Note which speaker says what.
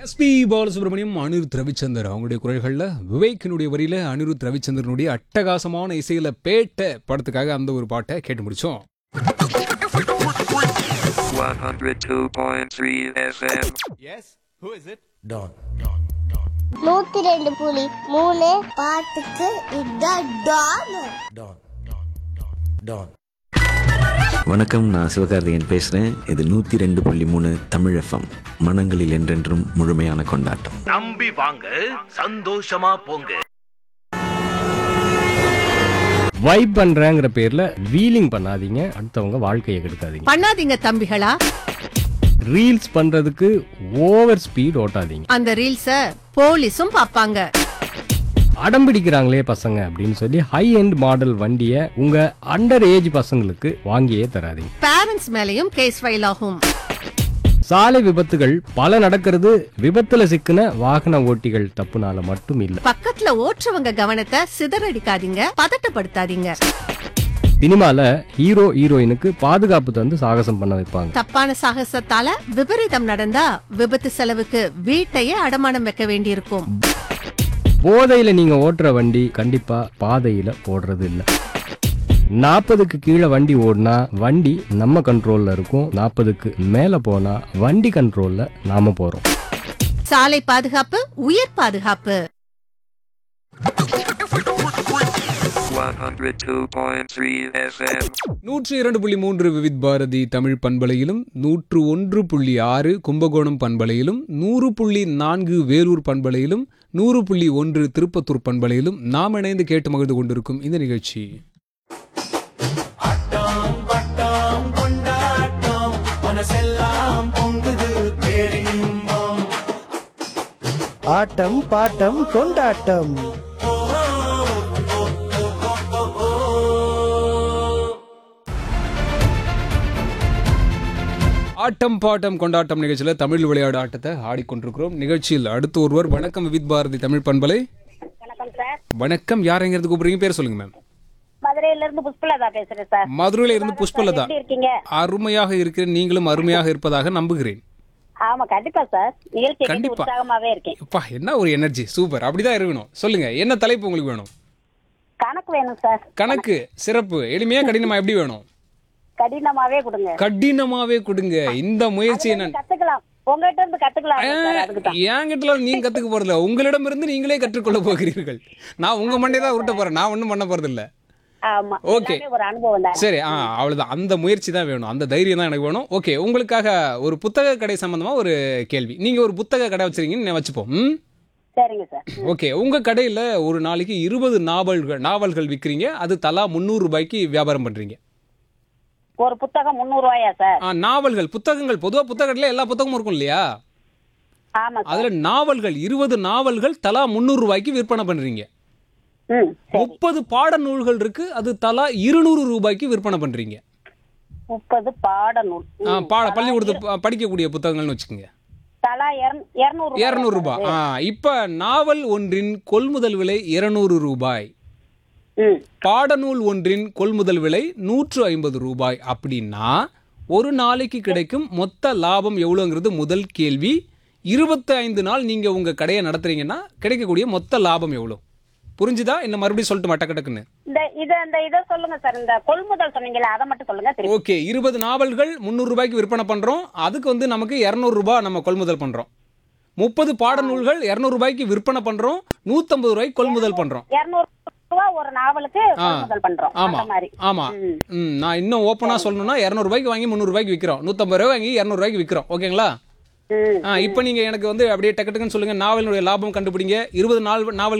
Speaker 1: SP Balasubramaniam Anirudh Ravichander அவங்களுடைய குரல்களில் விவேக்கினுடைய வரியில அனிருத் ரவிச்சந்திரனுடைய அட்டகாசமான இசையில பேட்ட படத்துக்காக அந்த ஒரு பாட்டை கேட்டு முடிச்சோம்
Speaker 2: 102.3 FM.
Speaker 3: நூத்தி ரெண்டு புலி மூணு பாட்டுக்கு இதான் டான்
Speaker 4: வணக்கம் நான் சிவகார்த்திகேயன் பேசுகிறேன் இது நூற்றி ரெண்டு புள்ளி மூணு தமிழ் எஃப்எம் மனங்களில் என்றென்றும் முழுமையான கொண்டாட்டம்
Speaker 5: நம்பி வாங்க சந்தோஷமா போங்க
Speaker 6: வைப் பண்றேங்கிற பேர்ல வீலிங் பண்ணாதீங்க அடுத்தவங்க வாழ்க்கையை கெடுக்காதீங்க
Speaker 7: பண்ணாதீங்க தம்பிகளா
Speaker 6: ரீல்ஸ் பண்றதுக்கு ஓவர் ஸ்பீட் ஓட்டாதீங்க
Speaker 7: அந்த ரீல்ஸ போலீஸும் பாப்பாங்க
Speaker 6: அடம் பிடிக்கிறாங்களே பசங்க அப்படின்னு சொல்லி ஹை எண்ட் மாடல் வண்டியை உங்க அண்டர் ஏஜ் பசங்களுக்கு வாங்கியே தராதீங்க
Speaker 7: பேரண்ட்ஸ் மேலயும் கேஸ் ஃபைல் ஆகும்
Speaker 6: சாலை விபத்துகள் பல நடக்கிறது விபத்துல சிக்கின வாகன ஓட்டிகள் தப்புனால மட்டும் இல்ல
Speaker 7: பக்கத்துல ஓட்டுறவங்க கவனத்தை சிதறடிக்காதீங்க பதட்டப்படுத்தாதீங்க
Speaker 6: சினிமால ஹீரோ ஹீரோயினுக்கு பாதுகாப்பு தந்து சாகசம் பண்ண வைப்பாங்க
Speaker 7: தப்பான சாகசத்தால விபரீதம் நடந்தா விபத்து செலவுக்கு வீட்டையே அடமானம் வைக்க வேண்டியிருக்கும்
Speaker 6: போதையில நீங்க ஓட்டுற வண்டி கண்டிப்பா பாதையில ஓடுறது இல்ல நாற்பதுக்கு கீழே வண்டி ஓடினா வண்டி நம்ம கண்ட்ரோல்ல இருக்கும் நாற்பதுக்கு மேல போனா வண்டி கண்ட்ரோல்ல நாம போறோம்
Speaker 7: சாலை பாதுகாப்பு உயிர் பாதுகாப்பு
Speaker 2: 102.3 FM.
Speaker 1: நூற்றி இரண்டு புள்ளி மூன்று விவித் பாரதி தமிழ் பண்பலையிலும் நூற்று ஒன்று புள்ளி ஆறு கும்பகோணம் பண்பலையிலும் நூறு புள்ளி நான்கு வேலூர் பண்பலையிலும் நூறு புள்ளி ஒன்று திருப்பத்தூர் பண்பலையிலும் நாம் இணைந்து கேட்டு மகிழ்ந்து கொண்டிருக்கும் இந்த நிகழ்ச்சி
Speaker 8: ஆட்டம் பாட்டம் கொண்டாட்டம்
Speaker 1: ஆட்டம் பாட்டம் கொண்டாட்டம் நிகழ்ச்சியில் தமிழ் விளையாடு ஆட்டத்தை ஆடிக்கொண்டிருக்கிறோம் நிகழ்ச்சியில் அடுத்து ஒருவர் வணக்கம் விவித் பாரதி தமிழ் பண்பலை
Speaker 9: வணக்கம் சார்
Speaker 1: வணக்கம் யார் எங்கிறது கூப்பிடுறீங்க பேர் சொல்லுங்க மேம்
Speaker 9: மதுரையில இருந்து புஷ்பலதா பேசுறேன் சார்
Speaker 1: மதுரையில இருந்து புஷ்பலதா
Speaker 9: எப்படி இருக்கீங்க
Speaker 1: அருமையாக இருக்கிறேன் நீங்களும் அருமையாக இருப்பதாக நம்புகிறேன்
Speaker 9: ஆமா கண்டிப்பா சார் நிகழ்ச்சி கேட்டு
Speaker 1: கண்டிப்பா.
Speaker 9: உற்சாகமாவே இருக்கேன்
Speaker 1: அப்பா என்ன ஒரு எனர்ஜி சூப்பர் அப்படிதான் இருக்கணும் சொல்லுங்க என்ன தலைப்பு உங்களுக்கு வேணும்
Speaker 9: கணக்கு வேணும் சார்
Speaker 1: கணக்கு சிறப்பு எளிமையா கடினமா எப்படி வேணும்
Speaker 9: கடினமாவே கொடுங்க
Speaker 1: கடினமாவே கொடுங்க இந்த முயற்சி என்ன
Speaker 9: கத்துக்கலாம் உங்ககிட்ட இருந்து கத்துக்கலாம் சார் அதுக்கு தான்
Speaker 1: என்கிட்ட நீங்க கத்துக்க போறதில்ல உங்களிடமிருந்து நீங்களே கற்றுக்கொள்ள போகிறீர்கள் நான் உங்க மண்டே தான் உருட்ட போறேன் நான் ஒண்ணும் பண்ண போறது இல்ல
Speaker 9: ஆமா
Speaker 1: Okay.
Speaker 9: எல்லாமே ஒரு அனுபவம் தான்
Speaker 1: சரி ஆ அவ்வளவுதான் அந்த முயற்சி தான் வேணும் அந்த தைரியம் தான் எனக்கு வேணும் ஓகே உங்களுக்காக ஒரு புத்தக கடை சம்பந்தமா ஒரு கேள்வி நீங்க ஒரு புத்தக கடை வச்சிருக்கீங்கன்னு வச்சுப்போம் ம்?
Speaker 9: சரிங்க சார்
Speaker 1: ஓகே உங்க கடையில ஒரு நாளைக்கு இருபது நாவல்கள் நாவல்கள் விற்கிறீங்க அது தலா முந்நூறு ரூபாய்க்கு வியாபாரம் பண்றீங்க
Speaker 9: ஒரு புத்தகம் முந்நூறு ரூபாயா சார்
Speaker 1: ஆ, நாவல்கள் புத்தகங்கள் பொதுவா புத்தக கடையில எல்லா புத்தகமும் இருக்கும் இல்லையா
Speaker 9: ஆமா சார்
Speaker 1: அதுல நாவல்கள் இருபது நாவல்கள் தலா முந்நூறு ரூபாய்க்கு விற்பனை பண்றீங்க
Speaker 9: ம் சரி
Speaker 1: முப்பது பாட நூல்கள் இருக்கு அது தலா இருநூறு ரூபாய்க்கு விற்பனை பண்றீங்க
Speaker 9: முப்பது பாடநூல்
Speaker 1: ஆ,
Speaker 9: ம்.
Speaker 1: பாட பள்ளிக்கூடத்து ப- படிக்கக்கூடிய புத்தகங்கள்னு வச்சுக்கோங்க
Speaker 9: தலா இருநூறு
Speaker 1: இருநூறு ரூபாய் ஆ, இப்ப நாவல் ஒன்றின் கொள்முதல் விலை இருநூறு ரூபாய்
Speaker 9: ம்
Speaker 1: பாடநூல் ஒன்றின் கொள்முதல் விலை நூற்று ஐம்பது ரூபாய் அப்படின்னா ஒரு நாளைக்கு கிடைக்கும் மொத்த லாபம் எவ்வளோங்கிறது முதல் கேள்வி இருபத்தி ஐந்து நாள் நீங்க உங்க கடையை நடத்துறீங்கன்னா கிடைக்கக்கூடிய மொத்த லாபம் எவ்வளோ புரிஞ்சுதா என்ன மறுபடியும் சொல்லிட்டு மட்டக்கடக்குன்னு
Speaker 9: இந்த இத இந்த இத சொல்லுங்க சார் இந்த கொள்முதல் சொன்னீங்கல்ல அதை மட்டும் சொல்லுங்க திருப்பி
Speaker 1: ஓகே இருபது நாவல்கள் முந்நூறு ரூபாய்க்கு விற்பனை பண்றோம் அதுக்கு வந்து நமக்கு இரநூறு ரூபாய் நம்ம கொள்முதல் பண்றோம் முப்பது பாடநூல்கள் இரநூறு ரூபாய்க்கு விற்பனை பண்றோம் நூத்தம்பது ரூபாய்க்கு கொள்முதல் பண்றோம்
Speaker 9: இருநூறு ரூபா ஒரு நாவலுக்கு
Speaker 1: ஆ.
Speaker 9: கொள்முதல் பண்றோம்
Speaker 1: ஆமா
Speaker 9: அந்த மாதிரி
Speaker 1: ஆமா
Speaker 9: ம்.
Speaker 1: ம் நான் இன்னும் ஓப்பனா சொல்லணும்னா இரநூறு ரூபாய்க்கு வாங்கி முந்நூறு ரூபாய்க்கு விற்கிறோம் நூத்தம்பது ரூபாய் வாங்கி இரநூறு ரூபாய்க்கு விற்கிறோம் ஓகேங்களா
Speaker 9: ம்
Speaker 1: ஆ இப்போ நீங்க எனக்கு வந்து அப்படியே டக்கு டக்குன்னு சொல்லுங்க நாவலினுடைய லாபம் கண்டுபிடிங்க இருபது நாள் நாவல்